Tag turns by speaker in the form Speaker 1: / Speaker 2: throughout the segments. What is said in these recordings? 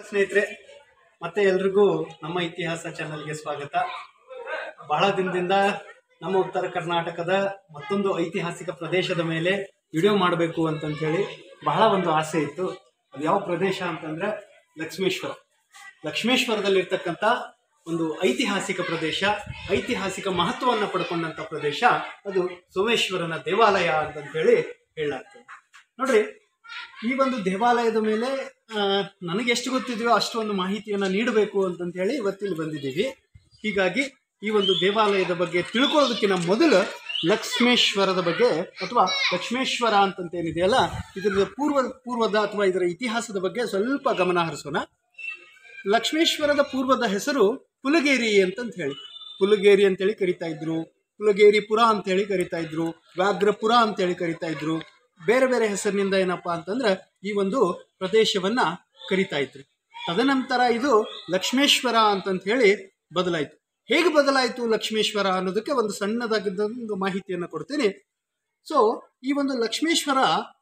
Speaker 1: ಸ್ನೇಹಿತರೆ ಮತ್ತೆ ಎಲ್ರಿಗೂ ನಮ್ಮ ಇತಿಹಾಸ ಚಾನಲ್ಗೆ ಸ್ವಾಗತ ಬಹಳ ದಿನದಿಂದ ನಮ್ಮ ಉತ್ತರ ಕರ್ನಾಟಕದ ಮತ್ತೊಂದು ಐತಿಹಾಸಿಕ ಪ್ರದೇಶದ ಮೇಲೆ ವಿಡಿಯೋ ಮಾಡಬೇಕು ಅಂತಂತ ಹೇಳಿ ಬಹಳ ಒಂದು ಆಸೆ ಇತ್ತು ಅದು ಯಾವ ಪ್ರದೇಶ ಅಂತಂದ್ರೆ ಲಕ್ಷ್ಮೇಶ್ವರ ಲಕ್ಷ್ಮೇಶ್ವರದಲ್ಲಿರ್ತಕ್ಕಂಥ ಒಂದು ಐತಿಹಾಸಿಕ ಪ್ರದೇಶ ಐತಿಹಾಸಿಕ ಮಹತ್ವವನ್ನು ಪಡ್ಕೊಂಡಂಥ ಪ್ರದೇಶ ಅದು ಸೋಮೇಶ್ವರನ ದೇವಾಲಯ ಅಂತಂತ ಹೇಳಿ ಹೇಳಲಾಗ್ತದೆ ನೋಡ್ರಿ ಈ ಒಂದು ದೇವಾಲಯದ ಮೇಲೆ ಆ, ನನಗೆ ಎಷ್ಟು ಗೊತ್ತಿದೆಯೋ ಅಷ್ಟು ಒಂದು ಮಾಹಿತಿಯನ್ನು ನೀಡಬೇಕು ಅಂತಂತ ಹೇಳಿ ಇವತ್ತಿಲ್ಲಿ ಬಂದಿದ್ದೀವಿ ಹೀಗಾಗಿ ಈ ಒಂದು ದೇವಾಲಯದ ಬಗ್ಗೆ ತಿಳ್ಕೊಳ್ಳೋದಕ್ಕಿಂತ ಮೊದಲು ಲಕ್ಷ್ಮೇಶ್ವರದ ಬಗ್ಗೆ ಅಥವಾ ಲಕ್ಷ್ಮೇಶ್ವರ ಅಂತಂತ ಏನಿದೆಯಲ್ಲ ಇದರ ಪೂರ್ವ ಪೂರ್ವದ ಅಥವಾ ಇದರ ಇತಿಹಾಸದ ಬಗ್ಗೆ ಸ್ವಲ್ಪ ಗಮನ ಹರಿಸೋಣ ಲಕ್ಷ್ಮೇಶ್ವರದ ಪೂರ್ವದ ಹೆಸರು ಪುಲಗೇರಿ ಅಂತಂತ ಹೇಳಿ ಪುಲಗೇರಿ ಅಂತೇಳಿ ಕರಿತಾ ಇದ್ರು ಪುಲಗೇರಿ ಪುರ ಅಂತೇಳಿ ಕರಿತಾ ಇದ್ರು ವ್ಯಾಘ್ರಪುರ ಅಂತೇಳಿ ಕರಿತಾ ಇದ್ರು ಬೇರೆ ಬೇರೆ ಹೆಸರಿನಿಂದ ಏನಪ್ಪಾ ಅಂತಂದ್ರೆ ಈ ಒಂದು ಪ್ರದೇಶವನ್ನ ಕರಿತಾ ಇದ್ರು ತದನಂತರ ಇದು ಲಕ್ಷ್ಮೇಶ್ವರ ಅಂತಂತ ಹೇಳಿ ಬದಲಾಯಿತು ಹೇಗೆ ಬದಲಾಯಿತು ಲಕ್ಷ್ಮೇಶ್ವರ ಅನ್ನೋದಕ್ಕೆ ಒಂದು ಸಣ್ಣದಾಗಿದ್ದ ಒಂದು ಮಾಹಿತಿಯನ್ನು ಕೊಡ್ತೀನಿ ಸೊ ಈ ಒಂದು ಲಕ್ಷ್ಮೇಶ್ವರ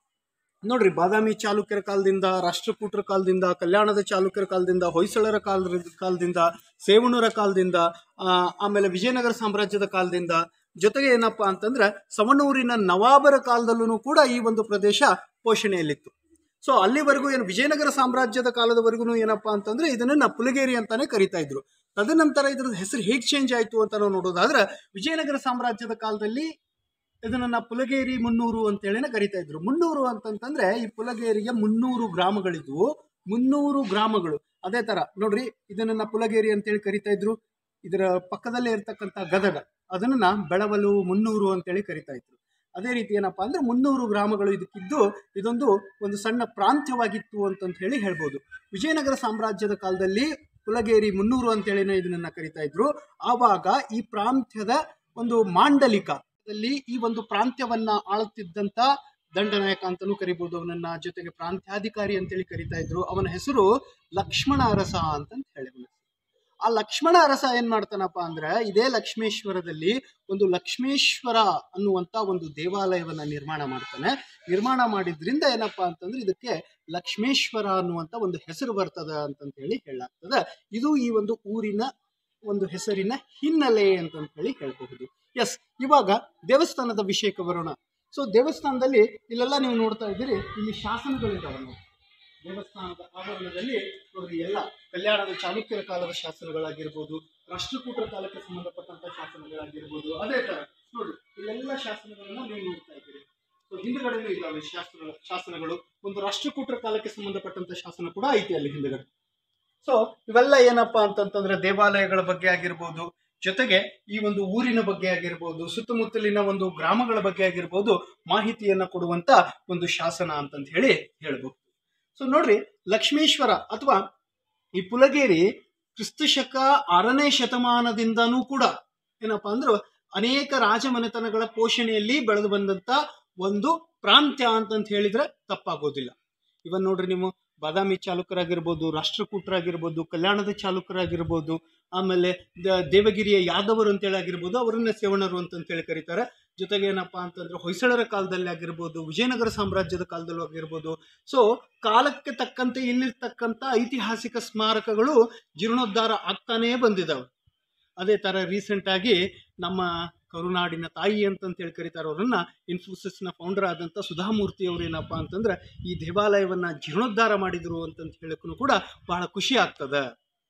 Speaker 1: ನೋಡ್ರಿ ಬಾದಾಮಿ ಚಾಲುಕ್ಯರ ಕಾಲದಿಂದ ರಾಷ್ಟ್ರಕೂಟರ ಕಾಲದಿಂದ ಕಲ್ಯಾಣದ ಚಾಲುಕ್ಯರ ಕಾಲದಿಂದ ಹೊಯ್ಸಳರ ಕಾಲದ ಕಾಲದಿಂದ ಸೇವಣರ ಕಾಲದಿಂದ ಆ, ಆಮೇಲೆ ವಿಜಯನಗರ ಸಾಮ್ರಾಜ್ಯದ ಕಾಲದಿಂದ ಜೊತೆಗೆ ಏನಪ್ಪಾ ಅಂತಂದ್ರೆ ಸವಣೂರಿನ ನವಾಬರ ಕಾಲದಲ್ಲೂ ಕೂಡ ಈ ಒಂದು ಪ್ರದೇಶ ಪೋಷಣೆಯಲ್ಲಿತ್ತು ಸೊ ಅಲ್ಲಿವರೆಗೂ ಏನು ವಿಜಯನಗರ ಸಾಮ್ರಾಜ್ಯದ ಕಾಲದವರೆಗೂ ಏನಪ್ಪಾ ಅಂತಂದ್ರೆ ಇದನ್ನ ಪುಲಗೇರಿ ಅಂತಾನೆ ಕರಿತಾ ಇದ್ರು ತದನಂತರ ಇದ್ರ ಹೆಸರು ಹೇಗೆ ಚೇಂಜ್ ಆಯ್ತು ಅಂತ ನಾವು ನೋಡೋದಾದ್ರೆ ವಿಜಯನಗರ ಸಾಮ್ರಾಜ್ಯದ ಕಾಲದಲ್ಲಿ ಇದನ್ನ ಪುಲಗೇರಿ ಮುನ್ನೂರು ಅಂತೇಳಿನ ಕರಿತಾ ಇದ್ರು ಮುನ್ನೂರು ಅಂತಂತಂದ್ರೆ ಈ ಪುಲಗೇರಿಗೆ ಮುನ್ನೂರು ಗ್ರಾಮಗಳಿದ್ವು ಮುನ್ನೂರು ಗ್ರಾಮಗಳು ಅದೇ ತರ ನೋಡ್ರಿ ಇದನ್ನ ಪುಲಗೇರಿ ಅಂತೇಳಿ ಕರಿತಾ ಇದ್ರು ಇದರ ಪಕ್ಕದಲ್ಲೇ ಇರ್ತಕ್ಕಂಥ ಗದಗ ಅದನ್ನ ಬೆಳವಲು ಮುನ್ನೂರು ಅಂತೇಳಿ ಕರಿತಾ ಇದ್ರು ಅದೇ ರೀತಿ ಏನಪ್ಪಾ ಅಂದ್ರೆ ಮುನ್ನೂರು ಗ್ರಾಮಗಳು ಇದಕ್ಕಿದ್ದು ಇದೊಂದು ಒಂದು ಸಣ್ಣ ಪ್ರಾಂತ್ಯವಾಗಿತ್ತು ಅಂತಂತ ಹೇಳಿ ಹೇಳ್ಬೋದು ವಿಜಯನಗರ ಸಾಮ್ರಾಜ್ಯದ ಕಾಲದಲ್ಲಿ ಪುಲಗೇರಿ ಮುನ್ನೂರು ಅಂತೇಳಿನ ಇದನ್ನ ಕರಿತಾ ಇದ್ರು ಆವಾಗ ಈ ಪ್ರಾಂತ್ಯದ ಒಂದು ಮಾಂಡಲಿಕ ದಲ್ಲಿ ಈ ಒಂದು ಪ್ರಾಂತ್ಯವನ್ನ ಆಳುತ್ತಿದ್ದಂತ ದಂಡನಾಯಕ ಅಂತಲೂ ಕರಿಬಹುದು ಅವನನ್ನ ಜೊತೆಗೆ ಪ್ರಾಂತ್ಯಾಧಿಕಾರಿ ಅಂತೇಳಿ ಕರಿತಾ ಇದ್ರು ಅವನ ಹೆಸರು ಲಕ್ಷ್ಮಣ ಅರಸ ಅಂತಂತ ಹೇಳಿ ಆ ಲಕ್ಷ್ಮಣ ಅರಸ ಏನ್ ಮಾಡ್ತಾನಪ್ಪ ಅಂದ್ರೆ ಇದೇ ಲಕ್ಷ್ಮೇಶ್ವರದಲ್ಲಿ ಒಂದು ಲಕ್ಷ್ಮೇಶ್ವರ ಅನ್ನುವಂತ ಒಂದು ದೇವಾಲಯವನ್ನ ನಿರ್ಮಾಣ ಮಾಡ್ತಾನೆ ನಿರ್ಮಾಣ ಮಾಡಿದ್ರಿಂದ ಏನಪ್ಪಾ ಅಂತಂದ್ರೆ ಇದಕ್ಕೆ ಲಕ್ಷ್ಮೇಶ್ವರ ಅನ್ನುವಂತ ಒಂದು ಹೆಸರು ಬರ್ತದ ಅಂತಂತ ಹೇಳಿ ಹೇಳಲಾಗ್ತದೆ ಇದು ಈ ಒಂದು ಊರಿನ ಒಂದು ಹೆಸರಿನ ಹಿನ್ನೆಲೆ ಅಂತಂತ ಹೇಳಿ ಹೇಳ್ಬಹುದು ಎಸ್ ಇವಾಗ ದೇವಸ್ಥಾನದ ವಿಷಯಕ್ಕೆ ಬರೋಣ ಸೊ ದೇವಸ್ಥಾನದಲ್ಲಿ ಇಲ್ಲೆಲ್ಲ ನೀವು ನೋಡ್ತಾ ಇದ್ದೀರಿ ಇಲ್ಲಿ ಶಾಸನಗಳಿದ್ದಾವೆ ನೋಡಿ ದೇವಸ್ಥಾನದ ಆವರಣದಲ್ಲಿ ನೋಡ್ರಿ ಎಲ್ಲ ಕಲ್ಯಾಣದ ಚಾಲುಕ್ಯರ ಕಾಲದ ಶಾಸನಗಳಾಗಿರ್ಬೋದು ರಾಷ್ಟ್ರಕೂಟರ ಕಾಲಕ್ಕೆ ಸಂಬಂಧಪಟ್ಟಂತ ಶಾಸನಗಳಾಗಿರ್ಬೋದು ಅದೇ ತರ ನೋಡಿ ಇಲ್ಲೆಲ್ಲ ಶಾಸನಗಳನ್ನ ನೀವು ನೋಡ್ತಾ ಇದ್ದೀರಿ ಸೊ ಹಿಂದ್ಗಡೆನೂ ಇದ್ದಾವೆ ಶಾಸ್ತ್ರ ಶಾಸನಗಳು ಒಂದು ರಾಷ್ಟ್ರಕೂಟರ ಕಾಲಕ್ಕೆ ಸಂಬಂಧಪಟ್ಟಂತ ಶಾಸನ ಕೂಡ ಐತಿ ಅಲ್ಲಿ ಹಿಂದ್ಗಡೆ ಸೊ ಇವೆಲ್ಲ ಏನಪ್ಪಾ ಅಂತಂತಂದ್ರೆ ದೇವಾಲಯಗಳ ಬಗ್ಗೆ ಆಗಿರ್ಬೋದು ಜೊತೆಗೆ ಈ ಒಂದು ಊರಿನ ಬಗ್ಗೆ ಆಗಿರ್ಬೋದು ಸುತ್ತಮುತ್ತಲಿನ ಒಂದು ಗ್ರಾಮಗಳ ಬಗ್ಗೆ ಆಗಿರ್ಬೋದು ಮಾಹಿತಿಯನ್ನ ಕೊಡುವಂತ ಒಂದು ಶಾಸನ ಅಂತಂತ ಹೇಳಿ ಹೇಳ್ಬೋದು ಸೊ ನೋಡ್ರಿ ಲಕ್ಷ್ಮೇಶ್ವರ ಅಥವಾ ಈ ಪುಲಗೇರಿ ಕ್ರಿಸ್ತಶಕ ಆರನೇ ಶತಮಾನದಿಂದನೂ ಕೂಡ ಏನಪ್ಪಾ ಅಂದ್ರೆ ಅನೇಕ ರಾಜಮನೆತನಗಳ ಪೋಷಣೆಯಲ್ಲಿ ಬೆಳೆದು ಬಂದಂತ ಒಂದು ಪ್ರಾಂತ್ಯ ಅಂತಂತ ಹೇಳಿದ್ರೆ ತಪ್ಪಾಗೋದಿಲ್ಲ ಇವನ್ ನೋಡ್ರಿ ನೀವು ಬಾದಾಮಿ ಚಾಲುಕರಾಗಿರ್ಬೋದು ರಾಷ್ಟ್ರಕೂಟರಾಗಿರ್ಬೋದು ಕಲ್ಯಾಣದ ಚಾಲುಕರಾಗಿರ್ಬೋದು ಆಮೇಲೆ ದ- ದೇವಗಿರಿಯ ಯಾದವರು ಅಂತೇಳಿ ಆಗಿರ್ಬೋದು ಅವರನ್ನ ಸೇವಣರು ಅಂತಂತೇಳಿ ಕರೀತಾರೆ ಜೊತೆಗೆ ಏನಪ್ಪಾ ಅಂತಂದ್ರೆ ಹೊಯ್ಸಳರ ಕಾಲದಲ್ಲಿ ಆಗಿರ್ಬೋದು ವಿಜಯನಗರ ಸಾಮ್ರಾಜ್ಯದ ಕಾಲದಲ್ಲೂ ಆಗಿರ್ಬೋದು ಸೊ ಕಾಲಕ್ಕೆ ತಕ್ಕಂತೆ ಇಲ್ಲಿರ್ತಕ್ಕಂಥ ಐತಿಹಾಸಿಕ ಸ್ಮಾರಕಗಳು ಜೀರ್ಣೋದ್ಧಾರ ಆಗ್ತಾನೇ ಬಂದಿದ್ದಾವೆ ಅದೇ ತರ ರೀಸೆಂಟ್ ಆಗಿ ನಮ್ಮ ಕರುನಾಡಿನ ತಾಯಿ ಅಂತಂತೇಳಿ ಕರೀತಾರೆ ಅವರನ್ನ ಇನ್ಫೋಸಿಸ್ನ ಫೌಂಡರ್ ಆದಂಥ ಸುಧಾಮೂರ್ತಿ ಅವರು ಏನಪ್ಪಾ ಅಂತಂದ್ರೆ ಈ ದೇವಾಲಯವನ್ನ ಜೀರ್ಣೋದ್ಧಾರ ಮಾಡಿದ್ರು ಅಂತಂತ ಹೇಳಕ್ಕೂ ಕೂಡ ಬಹಳ ಖುಷಿ ಆಗ್ತದೆ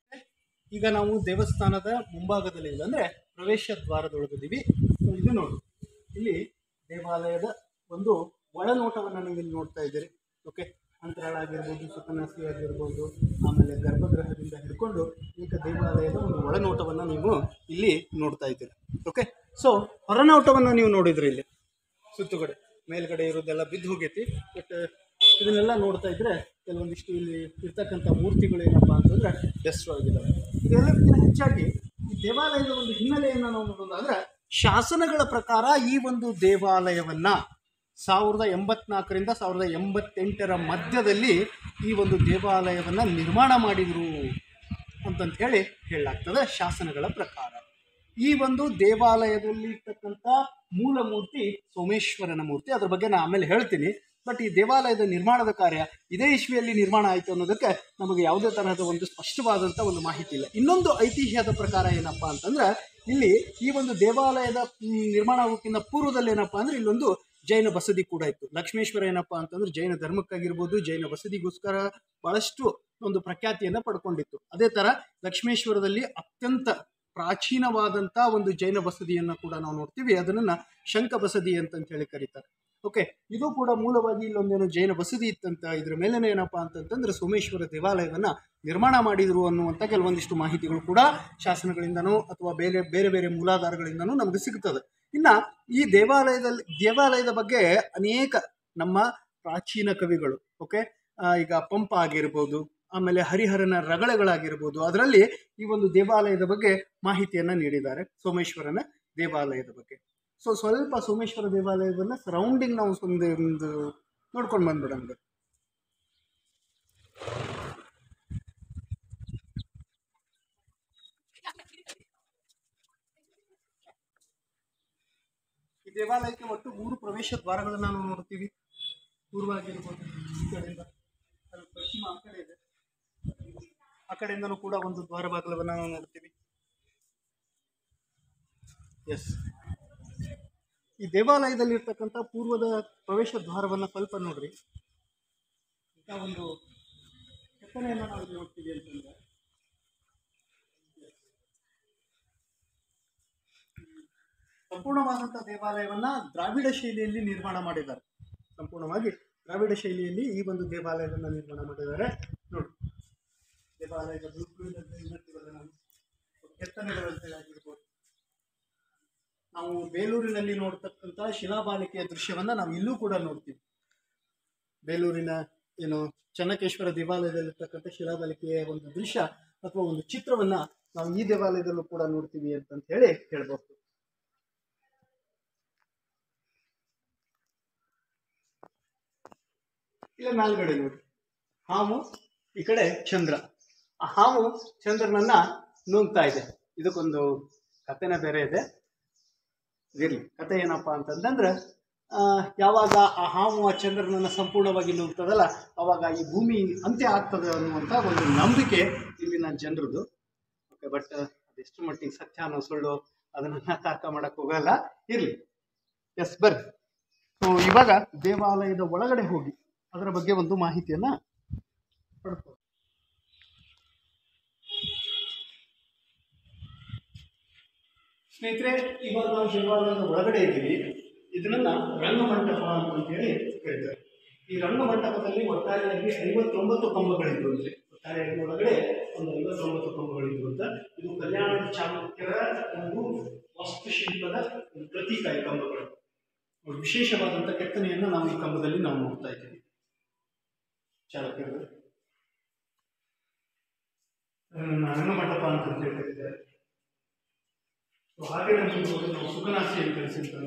Speaker 1: ಈಗ ನಾವು ದೇವಸ್ಥಾನದ ಮುಂಭಾಗದಲ್ಲಿ ಇಲ್ಲ ಅಂದ್ರೆ ಪ್ರವೇಶ ದ್ವಾರದೊಳಗಿದ್ದೀವಿ ಸೊ ಇದು ನೋಡಿ ಇಲ್ಲಿ ದೇವಾಲಯದ ಒಂದು ಒಳನೋಟವನ್ನು ನೀವು ಇಲ್ಲಿ ನೋಡ್ತಾ ಇದ್ದೀರಿ ಓಕೆ ಅಂತರಾಳ ಆಗಿರ್ಬೋದು ಸುಖನಾಸಿ ಆಗಿರ್ಬೋದು ಆಮೇಲೆ ಗರ್ಭಗೃಹದಿಂದ ಹಿಡ್ಕೊಂಡು ಈಗ ದೇವಾಲಯದ ಒಂದು ಒಳನೋಟವನ್ನು ನೀವು ಇಲ್ಲಿ ನೋಡ್ತಾ ಇದ್ದೀರಿ ಓಕೆ ಸೊ ಹೊರನೋಟವನ್ನು ನೀವು ನೋಡಿದ್ರಿ ಇಲ್ಲಿ ಸುತ್ತುಗಡೆ ಮೇಲ್ಗಡೆ ಇರೋದೆಲ್ಲ ಬಿದ್ದು ಹೋಗೈತಿ ಬಟ್ ಇದನ್ನೆಲ್ಲ ನೋಡ್ತಾ ಇದ್ರೆ ಕೆಲವೊಂದಿಷ್ಟು ಇಲ್ಲಿ ಇರ್ತಕ್ಕಂಥ ಮೂರ್ತಿಗಳು ಏನಪ್ಪಾ ಅಂತಂದ್ರೆ ಡೆಸ್ಟ್ರೋ ಆಗಿದ್ದಾವೆ ಇದೆಲ್ಲಕ್ಕಿಂತ ಹೆಚ್ಚಾಗಿ ಈ ದೇವಾಲಯದ ಒಂದು ಹಿನ್ನೆಲೆಯನ್ನು ನಾವು ನೋಡೋದಾದ್ರೆ ಶಾಸನಗಳ ಪ್ರಕಾರ ಈ ಒಂದು ದೇವಾಲಯವನ್ನ ಸಾವಿರದ ಎಂಬತ್ನಾಲ್ಕರಿಂದ ಸಾವಿರದ ಎಂಬತ್ತೆಂಟರ ಮಧ್ಯದಲ್ಲಿ ಈ ಒಂದು ದೇವಾಲಯವನ್ನ ನಿರ್ಮಾಣ ಮಾಡಿದ್ರು ಅಂತಂತ ಹೇಳಿ ಹೇಳಲಾಗ್ತದೆ ಶಾಸನಗಳ ಪ್ರಕಾರ ಈ ಒಂದು ದೇವಾಲಯದಲ್ಲಿ ಇರ್ತಕ್ಕಂಥ ಮೂಲ ಮೂರ್ತಿ ಸೋಮೇಶ್ವರನ ಮೂರ್ತಿ ಅದ್ರ ಬಗ್ಗೆ ನಾನು ಆಮೇಲೆ ಹೇಳ್ತೀನಿ ಬಟ್ ಈ ದೇವಾಲಯದ ನಿರ್ಮಾಣದ ಕಾರ್ಯ ಇದೇ ಇಸ್ವಿಯಲ್ಲಿ ನಿರ್ಮಾಣ ಆಯಿತು ಅನ್ನೋದಕ್ಕೆ ನಮಗೆ ಯಾವುದೇ ತರಹದ ಒಂದು ಸ್ಪಷ್ಟವಾದಂಥ ಒಂದು ಮಾಹಿತಿ ಇಲ್ಲ ಇನ್ನೊಂದು ಐತಿಹ್ಯದ ಪ್ರಕಾರ ಏನಪ್ಪ ಅಂತಂದ್ರೆ ಇಲ್ಲಿ ಈ ಒಂದು ದೇವಾಲಯದ ಮ್, ನಿರ್ಮಾಣ ಆಗೋಕ್ಕಿಂತ ಪೂರ್ವದಲ್ಲಿ ಏನಪ್ಪ ಅಂದ್ರೆ ಇಲ್ಲೊಂದು ಜೈನ ಬಸದಿ ಕೂಡ ಇತ್ತು ಲಕ್ಷ್ಮೇಶ್ವರ ಏನಪ್ಪ ಅಂತಂದ್ರೆ ಜೈನ ಧರ್ಮಕ್ಕಾಗಿರ್ಬೋದು ಜೈನ ಬಸದಿಗೋಸ್ಕರ ಬಹಳಷ್ಟು ಒಂದು ಪ್ರಖ್ಯಾತಿಯನ್ನ ಪಡ್ಕೊಂಡಿತ್ತು ಅದೇ ತರ ಲಕ್ಷ್ಮೇಶ್ವರದಲ್ಲಿ ಅತ್ಯಂತ ಪ್ರಾಚೀನವಾದಂಥ ಒಂದು ಜೈನ ಬಸದಿಯನ್ನು ಕೂಡ ನಾವು ನೋಡ್ತೀವಿ ಅದನ್ನ ಶಂಕ ಬಸದಿ ಅಂತಂತ ಹೇಳಿ ಕರೀತಾರೆ ಓಕೆ ಇದು ಕೂಡ ಮೂಲವಾಗಿ ಇಲ್ಲೊಂದೇನು ಜೈನ ಬಸದಿ ಇತ್ತಂತ ಇದ್ರ ಮೇಲೇನೆ ಏನಪ್ಪಾ ಅಂತಂತಂದ್ರೆ ಸೋಮೇಶ್ವರ ದೇವಾಲಯವನ್ನ ನಿರ್ಮಾಣ ಮಾಡಿದ್ರು ಅನ್ನುವಂಥ ಕೆಲವೊಂದಿಷ್ಟು ಮಾಹಿತಿಗಳು ಕೂಡ ಶಾಸನಗಳಿಂದನೂ ಅಥವಾ ಬೇರೆ ಬೇರೆ ಬೇರೆ ಮೂಲಾಧಾರಗಳಿಂದನೂ ನಮಗೆ ಸಿಗ್ತದೆ ಇನ್ನ ಈ ದೇವಾಲಯದಲ್ಲಿ ದೇವಾಲಯದ ಬಗ್ಗೆ ಅನೇಕ ನಮ್ಮ ಪ್ರಾಚೀನ ಕವಿಗಳು ಓಕೆ ಈಗ ಪಂಪ ಆಗಿರ್ಬೋದು ಆಮೇಲೆ ಹರಿಹರನ ರಗಳೆಗಳಾಗಿರ್ಬೋದು ಅದರಲ್ಲಿ ಈ ಒಂದು ದೇವಾಲಯದ ಬಗ್ಗೆ ಮಾಹಿತಿಯನ್ನ ನೀಡಿದ್ದಾರೆ ಸೋಮೇಶ್ವರನ ದೇವಾಲಯದ ಬಗ್ಗೆ ಸೊ ಸ್ವಲ್ಪ ಸೋಮೇಶ್ವರ ದೇವಾಲಯದನ್ನ ಸರೌಂಡಿಂಗ್ ನಾವು ಒಂದು ಒಂದು ನೋಡ್ಕೊಂಡು ಬಂದ್ಬಿಡೋಣ ಈ ದೇವಾಲಯಕ್ಕೆ ಒಟ್ಟು ಮೂರು ಪ್ರವೇಶ ದ್ವಾರಗಳನ್ನು ನಾವು ನೋಡ್ತೀವಿ ಪೂರ್ವ ಆಗಿರ್ಬೋದು ಈ ಕಡೆಯಿಂದ ಅಲ್ಲಿ ಪಶ್ಚಿಮ ಆ ಕಡೆ ಇದೆ ಆ ಕಡೆಯಿಂದನೂ ಕೂಡ ಒಂದು ದ್ವಾರ ಬಾಗಿಲವನ್ನು ನಾವು ನೋಡ್ತೀವಿ ಎಸ್ ಈ ದೇವಾಲಯದಲ್ಲಿ ಇರ್ತಕ್ಕಂಥ ಪೂರ್ವದ ಪ್ರವೇಶ ದ್ವಾರವನ್ನು ಸ್ವಲ್ಪ ನೋಡ್ರಿ ಇಂಥ ಒಂದು ಕೆತ್ತನೆಯನ್ನು ನಾವು ಇಲ್ಲಿ ನೋಡ್ತೀವಿ ಅಂತಂದ್ರೆ ಸಂಪೂರ್ಣವಾದಂಥ ದೇವಾಲಯವನ್ನ ದ್ರಾವಿಡ ಶೈಲಿಯಲ್ಲಿ ನಿರ್ಮಾಣ ಮಾಡಿದ್ದಾರೆ ಸಂಪೂರ್ಣವಾಗಿ ದ್ರಾವಿಡ ಶೈಲಿಯಲ್ಲಿ ಈ ಒಂದು ದೇವಾಲಯವನ್ನು ನಿರ್ಮಾಣ ಮಾಡಿದ್ದಾರೆ ನೋಡಿ ದೇವಾಲಯದ ಬ್ಲೂಪ್ರಿಂಟ್ ಅಂತ ಹೇಳ್ತೀವಲ್ಲ ನಾವು ಕೆತ್ತನೆಗಳಂತ ಆಗಿರ್ಬೋದು ನಾವು ಬೇಲೂರಿನಲ್ಲಿ ನೋಡ್ತಕ್ಕಂಥ ಶಿಲಾಬಾಲಿಕೆಯ ದೃಶ್ಯವನ್ನ ನಾವು ಇಲ್ಲೂ ಕೂಡ ನೋಡ್ತೀವಿ ಬೇಲೂರಿನ ಏನು ಚನ್ನಕೇಶ್ವರ ದೇವಾಲಯದಲ್ಲಿರ್ತಕ್ಕಂಥ ಶಿಲಾಬಾಲಿಕೆಯ ಒಂದು ದೃಶ್ಯ ಅಥವಾ ಒಂದು ಚಿತ್ರವನ್ನ ನಾವು ಈ ದೇವಾಲಯದಲ್ಲೂ ಕೂಡ ನೋಡ್ತೀವಿ ಅಂತಂತ ಹೇಳಿ ಹೇಳ್ಬೋದು ಇಲ್ಲ ಮೇಲ್ಗಡೆ ನೋಡಿ ಹಾವು ಈ ಕಡೆ ಚಂದ್ರ ಆ ಹಾವು ಚಂದ್ರನನ್ನ ನುಂಗ್ತಾ ಇದೆ ಇದಕ್ಕೊಂದು ಕಥೆನೇ ಬೇರೆ ಇದೆ ಇರ್ಲಿ ಕತೆ ಏನಪ್ಪ ಅಂತಂದ್ರೆ ಆ, ಯಾವಾಗ ಆ ಹಾವು ಆ ಚಂದ್ರನನ್ನ ಸಂಪೂರ್ಣವಾಗಿ ನುಗ್ತದಲ್ಲ ಅವಾಗ ಈ ಭೂಮಿ ಅಂತ್ಯ ಆಗ್ತದೆ ಅನ್ನುವಂಥ ಒಂದು ನಂಬಿಕೆ ಇಲ್ಲಿನ ಜನರದು ಓಕೆ ಬಟ್ ಅದೆಷ್ಟು ಮಟ್ಟಿಗೆ ಸತ್ಯ ಅನ್ನೋ ಸುಳ್ಳು ಅದನ್ನ ತರ್ಕ ಮಾಡಕ್ ಹೋಗಲ್ಲ ಇರ್ಲಿ ಎಸ್ ಬರ್ರಿ ಸೊ ಇವಾಗ ದೇವಾಲಯದ ಒಳಗಡೆ ಹೋಗಿ ಅದರ ಬಗ್ಗೆ ಒಂದು ಮಾಹಿತಿಯನ್ನ ಪಡ್ಕೊ ಸ್ನೇಹಿತರೆ ಇವಾಗ ನಾವು ದೇವಾಲಯದ ಒಳಗಡೆ ಇದ್ದೀವಿ ಇದನ್ನ ರಂಗಮಂಟಪ ಅಂತ ಹೇಳಿ ಹೇಳ್ತಾರೆ ಈ ರಂಗಮಂಟಪದಲ್ಲಿ ಒಟ್ಟಾರೆಯಾಗಿ ಐವತ್ತೊಂಬತ್ತು ಕಂಬಗಳಿದ್ವು ಅಂದ್ರೆ ಒಟ್ಟಾರೆಯಾಗಿ ಒಳಗಡೆ ಒಂದು ಐವತ್ತೊಂಬತ್ತು ಕಂಬಗಳಿದ್ವು ಅಂತ ಇದು ಕಲ್ಯಾಣದ ಚಾಲುಕ್ಯರ ಒಂದು ವಾಸ್ತುಶಿಲ್ಪದ ಒಂದು ಪ್ರತೀಕ ಈ ಕಂಬಗಳು ಒಂದು ವಿಶೇಷವಾದಂಥ ಕೆತ್ತನೆಯನ್ನು ನಾವು ಈ ಕಂಬದಲ್ಲಿ ನಾವು ನೋಡ್ತಾ ಇದ್ದೀವಿ ಚಾಲುಕ್ಯರು ಅದನ್ನ ರಂಗಮಂಟಪ ಅಂತ ಹೇಳಿ ಕರೀತಾರೆ ಸೊ ಹಾಗೆ ನಮಗೆ ನಾವು ಸುಖನಾಸಿ ಅಂತ ಕಳಿಸಿರ್ತಾರೆ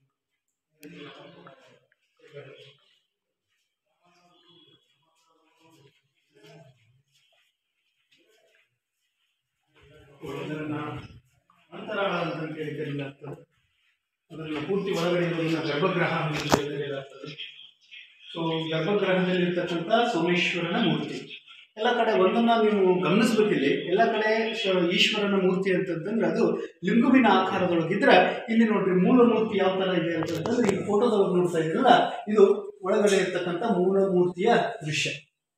Speaker 1: ಇದನ್ನ ಅಂತರಾಳ ಅಂತ ಹೇಳಿ ಕರೆಯಲಾಗ್ತದೆ ಅದನ್ನು ಪೂರ್ತಿ ಒಳಗಡೆ ಇರೋದನ್ನ ಗರ್ಭಗೃಹ ಅಂತ ಹೇಳಿ ಕರೆಯಲಾಗ್ತದೆ ಸೊ ಗರ್ಭಗೃಹದಲ್ಲಿ ಇರ್ತಕ್ಕಂಥ ಸೋಮೇಶ್ವರನ ಮೂರ್ತಿ ಎಲ್ಲ ಕಡೆ ಒಂದನ್ನ ನೀವು ಗಮನಿಸ್ಬೇಕಿಲ್ಲಿ ಎಲ್ಲ ಕಡೆ ಶ- ಈಶ್ವರನ ಮೂರ್ತಿ ಅಂತಂದ್ರೆ ಅದು ಲಿಂಗುವಿನ ಆಕಾರದೊಳಗಿದ್ರೆ ಇಲ್ಲಿ ನೋಡ್ರಿ ಮೂಲ ಮೂರ್ತಿ ಯಾವ ತರ ಇದೆ ಅಂತಂದ್ರೆ ಈ ಫೋಟೋದೊಳಗೆ ನೋಡ್ತಾ ಇದ್ರಲ್ಲ ಇದು ಒಳಗಡೆ ಇರ್ತಕ್ಕಂಥ ಮೂಲ ಮೂರ್ತಿಯ ದೃಶ್ಯ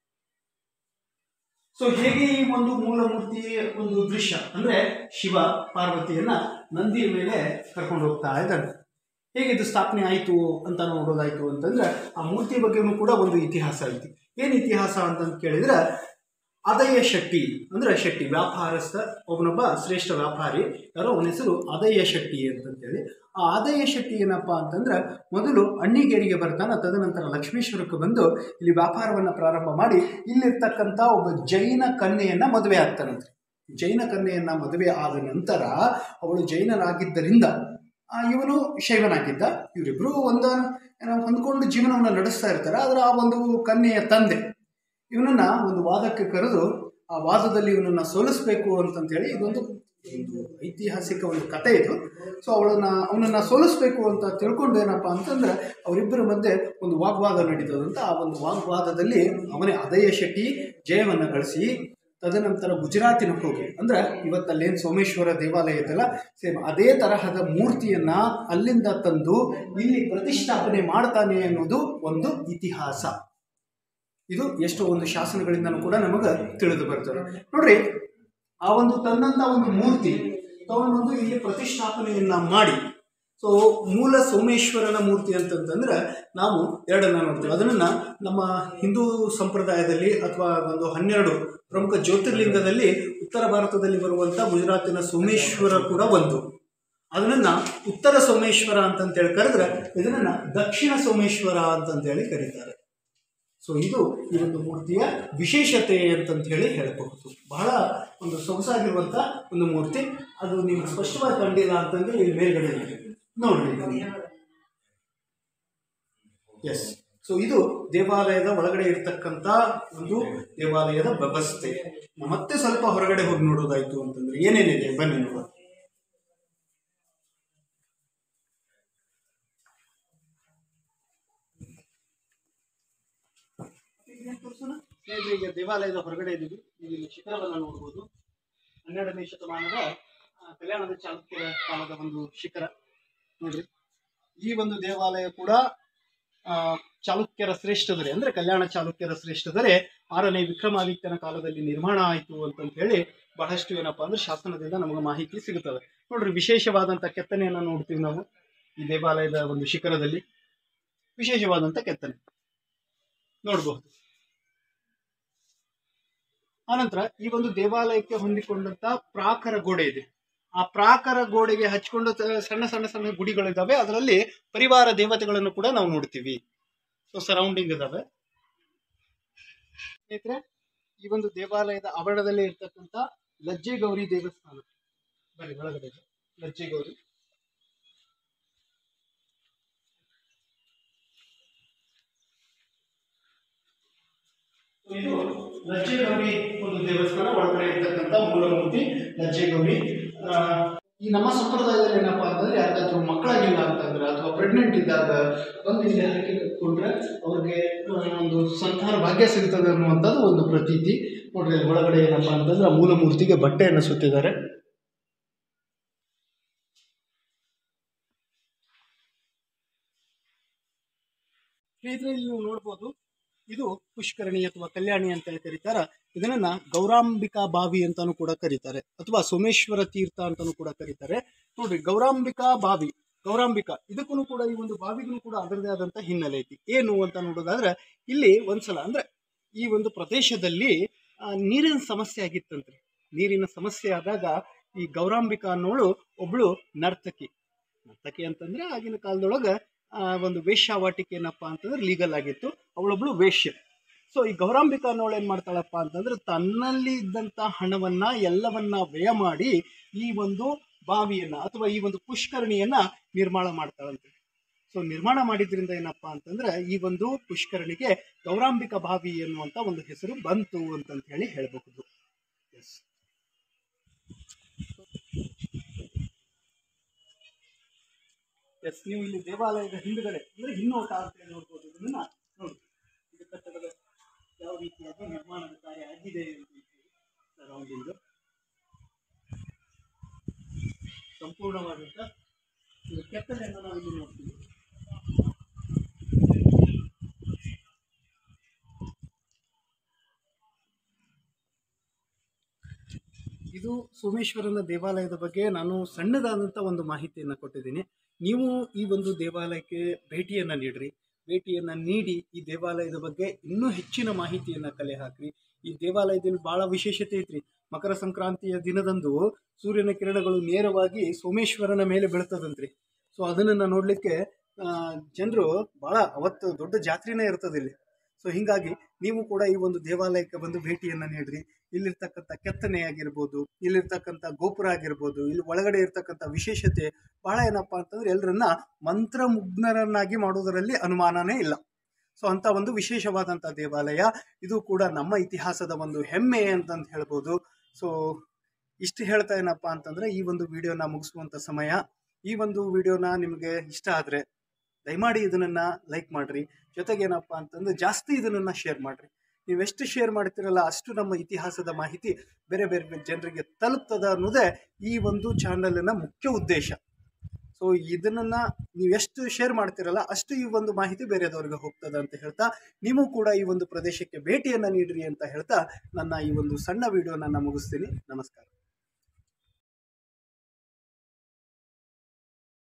Speaker 1: ಸೊ ಹೇಗೆ ಈ ಒಂದು ಮೂಲ ಮೂರ್ತಿ ಒಂದು ದೃಶ್ಯ ಅಂದ್ರೆ ಶಿವ ಪಾರ್ವತಿಯನ್ನ ನಂದಿಯ ಮೇಲೆ ಕರ್ಕೊಂಡು ಹೋಗ್ತಾ ಇದ್ದಾನೆ ಹೇಗೆ ಇದು ಸ್ಥಾಪನೆ ಆಯಿತು ಅಂತ ನೋಡೋದಾಯ್ತು ಅಂತಂದ್ರೆ ಆ ಮೂರ್ತಿಯ ಬಗ್ಗೆನೂ ಕೂಡ ಒಂದು ಇತಿಹಾಸ ಐತಿ ಏನು ಇತಿಹಾಸ ಅಂತಂತ ಕೇಳಿದ್ರೆ ಅದಯ್ಯ ಶೆಟ್ಟಿ ಅಂದ್ರೆ ಶೆಟ್ಟಿ ವ್ಯಾಪಾರಸ್ಥ ಒಬ್ಬನೊಬ್ಬ ಶ್ರೇಷ್ಠ ವ್ಯಾಪಾರಿ ಯಾರೋ ಅವನ ಹೆಸರು ಅದಯ್ಯ ಶೆಟ್ಟಿ ಅಂತಂತೇಳಿ ಆ ಅದಯ್ಯ ಶೆಟ್ಟಿ ಏನಪ್ಪಾ ಅಂತಂದ್ರೆ ಮೊದಲು ಅಣ್ಣಿಗೇರಿಗೆ ಬರ್ತಾನೆ ತದನಂತರ ಲಕ್ಷ್ಮೀಶ್ವರಕ್ಕೆ ಬಂದು ಇಲ್ಲಿ ವ್ಯಾಪಾರವನ್ನು ಪ್ರಾರಂಭ ಮಾಡಿ ಇಲ್ಲಿರ್ತಕ್ಕಂಥ ಒಬ್ಬ ಜೈನ ಕನ್ಯೆಯನ್ನ ಮದುವೆ ಆಗ್ತಾನಂತೆ ಜೈನ ಕನ್ಯೆಯನ್ನ ಮದುವೆ ಆದ ನಂತರ ಅವಳು ಜೈನನಾಗಿದ್ದರಿಂದ ಆ, ಇವನು ಶೈವನಾಗಿದ್ದ ಇವರಿಬ್ರು ಒಂದು ಏನೋ ಹೊಂದ್ಕೊಂಡು ಜೀವನವನ್ನು ನಡೆಸ್ತಾ ಇರ್ತಾರೆ ಆದರೆ ಆ ಒಂದು ಕನ್ಯೆಯ ತಂದೆ ಇವನನ್ನ ಒಂದು ವಾದಕ್ಕೆ ಕರೆದು ಆ ವಾದದಲ್ಲಿ ಇವನನ್ನ ಸೋಲಿಸ್ಬೇಕು ಅಂತಂತೇಳಿ ಇದೊಂದು ಒಂದು ಐತಿಹಾಸಿಕ ಒಂದು ಕತೆ ಇದು ಸೊ ಅವಳನ್ನ ಅವನನ್ನ ಸೋಲಿಸ್ಬೇಕು ಅಂತ ತಿಳ್ಕೊಂಡು ಏನಪ್ಪ ಅಂತಂದ್ರೆ ಅವರಿಬ್ಬರ ಮಧ್ಯೆ ಒಂದು ವಾಗ್ವಾದ ನಡೀತದಂತ ಆ ಒಂದು ವಾಗ್ವಾದದಲ್ಲಿ ಅವನೇ ಅದಯ ಶೆಟ್ಟಿ ಜಯವನ್ನು ಗಳಿಸಿ ತದನಂತರ ಗುಜರಾತಿನ ಹೋಗಿ ಅಂದ್ರೆ ಇವತ್ತಲ್ಲೇನು ಸೋಮೇಶ್ವರ ದೇವಾಲಯ ಇದೆಯಲ್ಲ ಸೇಮ್ ಅದೇ ತರಹದ ಮೂರ್ತಿಯನ್ನ ಅಲ್ಲಿಂದ ತಂದು ಇಲ್ಲಿ ಪ್ರತಿಷ್ಠಾಪನೆ ಮಾಡ್ತಾನೆ ಅನ್ನೋದು ಒಂದು ಇತಿಹಾಸ ಇದು ಎಷ್ಟೋ ಒಂದು ಶಾಸನಗಳಿಂದನೂ ಕೂಡ ನಮಗೆ ತಿಳಿದು ಬರ್ತದೆ ನೋಡ್ರಿ ಆ ಒಂದು ತಂದಂತ ಒಂದು ಮೂರ್ತಿ ತಗೊಂಡ್ಬಂದು ಇಲ್ಲಿ ಪ್ರತಿಷ್ಠಾಪನೆಯನ್ನ ಮಾಡಿ ಸೊ ಮೂಲ ಸೋಮೇಶ್ವರನ ಮೂರ್ತಿ ಅಂತಂತಂದ್ರೆ ನಾವು ಎರಡನ್ನ ನೋಡ್ತೀವಿ ಅದನ್ನ ನಮ್ಮ ಹಿಂದೂ ಸಂಪ್ರದಾಯದಲ್ಲಿ ಅಥವಾ ಒಂದು ಹನ್ನೆರಡು ಪ್ರಮುಖ ಜ್ಯೋತಿರ್ಲಿಂಗದಲ್ಲಿ ಉತ್ತರ ಭಾರತದಲ್ಲಿ ಬರುವಂತ ಗುಜರಾತಿನ ಸೋಮೇಶ್ವರ ಕೂಡ ಒಂದು ಅದನ್ನ ಉತ್ತರ ಸೋಮೇಶ್ವರ ಅಂತಂತೇಳಿ ಕರೆದ್ರೆ ಇದನ್ನ ದಕ್ಷಿಣ ಸೋಮೇಶ್ವರ ಅಂತಂತೇಳಿ ಕರೀತಾರೆ ಸೊ ಇದು ಈ ಒಂದು ಮೂರ್ತಿಯ ವಿಶೇಷತೆ ಅಂತಂತ ಹೇಳಿ ಹೇಳಬಹುದು ಬಹಳ ಒಂದು ಸೊಗಸಾಗಿರುವಂತ ಒಂದು ಮೂರ್ತಿ ಅದು ನಿಮ್ಗೆ ಸ್ಪಷ್ಟವಾಗಿ ಕಂಡಿಲ್ಲ ಅಂತಂದ್ರೆ ಇಲ್ಲಿ ಮೇಲ್ಗಡೆ ಇದೆ. ನೋಡ್ರಿ ಎಸ್ ಸೊ ಇದು ದೇವಾಲಯದ ಒಳಗಡೆ ಇರ್ತಕ್ಕಂಥ ಒಂದು ದೇವಾಲಯದ ವ್ಯವಸ್ಥೆ ಮತ್ತೆ ಸ್ವಲ್ಪ ಹೊರಗಡೆ ಹೋಗಿ ನೋಡೋದಾಯ್ತು ಅಂತಂದ್ರೆ ಏನೇನಿದೆ ಬನ್ನಿ ನೋಡೋಣ ಸ್ನೇಹಿತರೆ, ಈಗ ದೇವಾಲಯದ ಹೊರಗಡೆ ಇದ್ದೀವಿ ನೀವು ಇಲ್ಲಿ ಶಿಖರವನ್ನು ನೋಡ್ಬೋದು ಹನ್ನೆರಡನೇ ಶತಮಾನದ ಆ, ಕಲ್ಯಾಣದ ಚಾಲುಕ್ಯರ ಕಾಲದ ಒಂದು ಶಿಖರ ನೋಡ್ರಿ ಈ ಒಂದು ದೇವಾಲಯ ಕೂಡ ಆ, ಚಾಲುಕ್ಯರ ಶ್ರೇಷ್ಠದರೆ ಅಂದ್ರೆ ಕಲ್ಯಾಣ ಚಾಲುಕ್ಯರ ಶ್ರೇಷ್ಠದರೆ ಆರನೇ ವಿಕ್ರಮಾದಿತ್ಯನ ಕಾಲದಲ್ಲಿ ನಿರ್ಮಾಣ ಆಯಿತು ಅಂತಂತ ಹೇಳಿ ಬಹಳಷ್ಟು ಏನಪ್ಪಾ ಅಂದ್ರೆ ಶಾಸನದಿಂದ ನಮಗೆ ಮಾಹಿತಿ ಸಿಗುತ್ತವೆ ನೋಡ್ರಿ ವಿಶೇಷವಾದಂಥ ಕೆತ್ತನೆಯನ್ನು ನೋಡ್ತೀವಿ ನಾವು ಈ ದೇವಾಲಯದ ಒಂದು ಶಿಖರದಲ್ಲಿ ವಿಶೇಷವಾದಂಥ ಕೆತ್ತನೆ ನೋಡಬಹುದು ಆನಂತರ ಈ ಒಂದು ದೇವಾಲಯಕ್ಕೆ ಹೊಂದಿಕೊಂಡಂತ ಪ್ರಾಕರ ಗೋಡೆ ಇದೆ ಆ ಪ್ರಾಕರ ಗೋಡೆಗೆ ಹಚ್ಕೊಂಡು ತ- ಸಣ್ಣ ಸಣ್ಣ ಸಣ್ಣ ಗುಡಿಗಳಿದ್ದಾವೆ ಅದರಲ್ಲಿ ಪರಿವಾರ ದೇವತೆಗಳನ್ನು ಕೂಡ ನಾವು ನೋಡ್ತೀವಿ ಸೊ ಸರೌಂಡಿಂಗ್ ಇದಾವೆ ಸ್ನೇಹಿತರೆ ಈ ಒಂದು ದೇವಾಲಯದ ಆವರಣದಲ್ಲೇ ಇರ್ತಕ್ಕಂಥ ಲಜ್ಜೆ ಗೌರಿ ದೇವಸ್ಥಾನ ಬನ್ನಿ ಒಳಗಡೆ ಇದೆ. ಲಜ್ಜೆ ಗೌರಿ ಇದು ಲಜ್ಜೆ ಗೌರಿ ಒಂದು ದೇವಸ್ಥಾನ ಒಳಗಡೆ ಇರ್ತಕ್ಕಂಥ ಮೂಲ ಮೂರ್ತಿ ಲಜ್ಜೆ ಗೌರಿ ಆ, ಈ ನಮ್ಮ ಸಂಪ್ರದಾಯದಲ್ಲಿ ಏನಪ್ಪಾ ಅಂತಂದ್ರೆ ಯಾರಿಗಾದ್ರೂ ಮಕ್ಕಳಾಗಿಲ್ಲ ಅಂತಂದ್ರೆ ಅಥವಾ ಪ್ರೆಗ್ನೆಂಟ್ ಇದ್ದಾಗ ಬಂದು ಇಲ್ಲಿ ಹರಕೆ ಕಟ್ಕೊಂಡ್ರೆ ಅವ್ರಿಗೆ ಆ, ಒಂದು ಸಂತಾನ ಭಾಗ್ಯ ಸಿಗ್ತದೆ ಅನ್ನುವಂಥದ್ದು ಒಂದು ಪ್ರತೀತಿ ನೋಡ್ರಿ ಅಲ್ಲಿ ಒಳಗಡೆ ಏನಪ್ಪಾ ಅಂತಂದ್ರೆ ಆ ಮೂಲ ಮೂರ್ತಿಗೆ ಬಟ್ಟೆಯನ್ನು ಸುತ್ತಿದ್ದಾರೆ ಸ್ನೇಹಿತರೆ ಇಲ್ಲಿ ನೀವು ನೋಡ್ಬೋದು ಇದು ಪುಷ್ಕರಣಿ ಅಥವಾ ಕಲ್ಯಾಣಿ ಅಂತ ಹೇಳಿ ಕರೀತಾರ ಇದನ್ನ ಗೌರಾಂಬಿಕಾ ಬಾವಿ ಅಂತಾನು ಕೂಡ ಕರೀತಾರೆ ಅಥವಾ ಸೋಮೇಶ್ವರ ತೀರ್ಥ ಅಂತಾನು ಕೂಡ ಕರೀತಾರೆ ನೋಡ್ರಿ ಗೌರಾಂಬಿಕಾ ಬಾವಿ ಗೌರಾಂಬಿಕಾ ಇದಕ್ಕೂ ಕೂಡ ಈ ಒಂದು ಬಾವಿಗೂ ಕೂಡ ಅದರದೇ ಆದಂತ ಹಿನ್ನೆಲೆ ಐತಿ ಏನು ಅಂತ ನೋಡೋದಾದ್ರೆ ಇಲ್ಲಿ ಒಂದ್ಸಲ ಅಂದ್ರೆ ಈ ಒಂದು ಪ್ರದೇಶದಲ್ಲಿ ಆ, ನೀರಿನ ಸಮಸ್ಯೆ ಆಗಿತ್ತಂತ್ರಿ ನೀರಿನ ಸಮಸ್ಯೆ ಆದಾಗ ಈ ಗೌರಾಂಬಿಕಾ ಅನ್ನೋಳು ಒಬ್ಳು ನರ್ತಕಿ ನರ್ತಕಿ ಅಂತಂದ್ರೆ ಆಗಿನ ಕಾಲದೊಳಗ ಆ, ಒಂದು ವೇಶ್ಯಾವಾಟಿಕೆ ಏನಪ್ಪಾ ಅಂತಂದ್ರೆ ಲೀಗಲ್ ಆಗಿತ್ತು ಅವಳೊಬ್ಳು ವೇಶ್ಯ ಸೊ ಈ ಗೌರಾಂಬಿಕಾ ಅನ್ನೋಳು ಏನ್ ಮಾಡ್ತಾಳಪ್ಪ ಅಂತಂದ್ರೆ ತನ್ನಲ್ಲಿ ಇದ್ದಂತ ಹಣವನ್ನ ಎಲ್ಲವನ್ನ ವ್ಯಯ ಮಾಡಿ ಈ ಒಂದು ಬಾವಿಯನ್ನ ಅಥವಾ ಈ ಒಂದು ಪುಷ್ಕರಣಿಯನ್ನ ನಿರ್ಮಾಣ ಮಾಡ್ತಾಳಂತೆ ಸೊ ನಿರ್ಮಾಣ ಮಾಡಿದ್ರಿಂದ ಏನಪ್ಪಾ ಅಂತಂದ್ರೆ ಈ ಒಂದು ಪುಷ್ಕರಣಿಗೆ ಗೌರಾಂಬಿಕಾ ಬಾವಿ ಎನ್ನುವಂತ ಒಂದು ಹೆಸರು ಬಂತು ಅಂತಂತ ಹೇಳಿ ಹೇಳಬಹುದು ಎಸ್ ಎಸ್ ನೀವು ಇಲ್ಲಿ ದೇವಾಲಯದ ಹಿಂದುಗಡೆ ಅಂದ್ರೆ ಹಿನ್ನೋಟ ಅಂತ ಹೇಳಿ ನೋಡ್ಬೋದು ಇದನ್ನ ನೋಡಿ ಇದು ಕಟ್ಟಡದ ಯಾವ ರೀತಿಯಾಗಿ ನಿರ್ಮಾಣದ ಕಾರ್ಯ ಆಗಿದೆ ಅಂತ ಹೇಳಿ ಸರೌಂಡಿಂಗ್ ಸಂಪೂರ್ಣವಾದಂತ ಇದು ಕೆತ್ತನೆಯನ್ನು ನಾವು ಇಲ್ಲಿ ನೋಡ್ತೀವಿ ಇದು ಸೋಮೇಶ್ವರನ ದೇವಾಲಯದ ಬಗ್ಗೆ ನಾನು ಸಣ್ಣದಾದಂಥ ಒಂದು ಮಾಹಿತಿಯನ್ನು ಕೊಟ್ಟಿದ್ದೀನಿ ನೀವು ಈ ಒಂದು ದೇವಾಲಯಕ್ಕೆ ಭೇಟಿಯನ್ನು ನೀಡ್ರಿ ಭೇಟಿಯನ್ನು ನೀಡಿ ಈ ದೇವಾಲಯದ ಬಗ್ಗೆ ಇನ್ನೂ ಹೆಚ್ಚಿನ ಮಾಹಿತಿಯನ್ನು ಕಲೆ ಹಾಕ್ರಿ ಈ ದೇವಾಲಯದಲ್ಲಿ ಭಾಳ ವಿಶೇಷತೆ ಐತ್ರಿ ಮಕರ ಸಂಕ್ರಾಂತಿಯ ದಿನದಂದು ಸೂರ್ಯನ ಕಿರಣಗಳು ನೇರವಾಗಿ ಸೋಮೇಶ್ವರನ ಮೇಲೆ ಬೀಳ್ತದಂತ್ರಿ ಸೊ ಅದನ್ನು ನೋಡಲಿಕ್ಕೆ ಜನರು ಭಾಳ ಅವತ್ತು ದೊಡ್ಡ ಜಾತ್ರೆನೇ ಇರ್ತದೆ ಇಲ್ಲಿ ಸೊ ಹೀಗಾಗಿ ನೀವು ಕೂಡ ಈ ಒಂದು ದೇವಾಲಯಕ್ಕೆ ಬಂದು ಭೇಟಿಯನ್ನು ನೀಡ್ರಿ ಇಲ್ಲಿರ್ತಕ್ಕಂಥ ಕೆತ್ತನೆ ಆಗಿರ್ಬೋದು ಇಲ್ಲಿರ್ತಕ್ಕಂಥ ಗೋಪುರ ಆಗಿರ್ಬೋದು ಇಲ್ಲಿ ಒಳಗಡೆ ಇರ್ತಕ್ಕಂಥ ವಿಶೇಷತೆ ಬಹಳ ಏನಪ್ಪಾ ಅಂತಂದ್ರೆ ಎಲ್ಲರನ್ನ ಮಂತ್ರಮುಗ್ನರನ್ನಾಗಿ ಮಾಡುವುದರಲ್ಲಿ ಅನುಮಾನನೇ ಇಲ್ಲ ಸೊ ಅಂತ ಒಂದು ವಿಶೇಷವಾದಂಥ ದೇವಾಲಯ ಇದು ಕೂಡ ನಮ್ಮ ಇತಿಹಾಸದ ಒಂದು ಹೆಮ್ಮೆ ಅಂತಂತ ಹೇಳ್ಬೋದು ಸೊ ಇಷ್ಟು ಹೇಳ್ತಾ ಏನಪ್ಪ ಅಂತಂದರೆ ಈ ಒಂದು ವಿಡಿಯೋನ ಮುಗಿಸುವಂಥ ಸಮಯ ಈ ಒಂದು ವಿಡಿಯೋನ ನಿಮಗೆ ಇಷ್ಟ ಆದರೆ ದಯಮಾಡಿ ಇದನ್ನು ಲೈಕ್ ಮಾಡಿರಿ ಜೊತೆಗೆ ಏನಪ್ಪ ಅಂತಂದ್ರೆ ಜಾಸ್ತಿ ಇದನ್ನು ಶೇರ್ ಮಾಡಿರಿ ನೀವೆಷ್ಟು ಶೇರ್ ಮಾಡ್ತಿರಲ್ಲ ಅಷ್ಟು ನಮ್ಮ ಇತಿಹಾಸದ ಮಾಹಿತಿ ಬೇರೆ ಬೇರೆ ಜನರಿಗೆ ತಲುಪ್ತದ ಅನ್ನೋದೇ ಈ ಒಂದು ಚಾನಲಿನ ಮುಖ್ಯ ಉದ್ದೇಶ ಸೊ ಇದನ್ನ ನೀವೆಷ್ಟು ಶೇರ್ ಮಾಡ್ತಿರಲ್ಲ ಅಷ್ಟು ಈ ಒಂದು ಮಾಹಿತಿ ಬೇರೆದವ್ರಿಗೆ ಹೋಗ್ತದೆ ಅಂತ ಹೇಳ್ತಾ ನೀವು ಕೂಡ ಈ ಒಂದು ಪ್ರದೇಶಕ್ಕೆ ಭೇಟಿಯನ್ನು ನೀಡ್ರಿ ಅಂತ ಹೇಳ್ತಾ ನನ್ನ ಈ ಒಂದು ಸಣ್ಣ ವಿಡಿಯೋನ ಮುಗಿಸ್ತೀನಿ ನಮಸ್ಕಾರ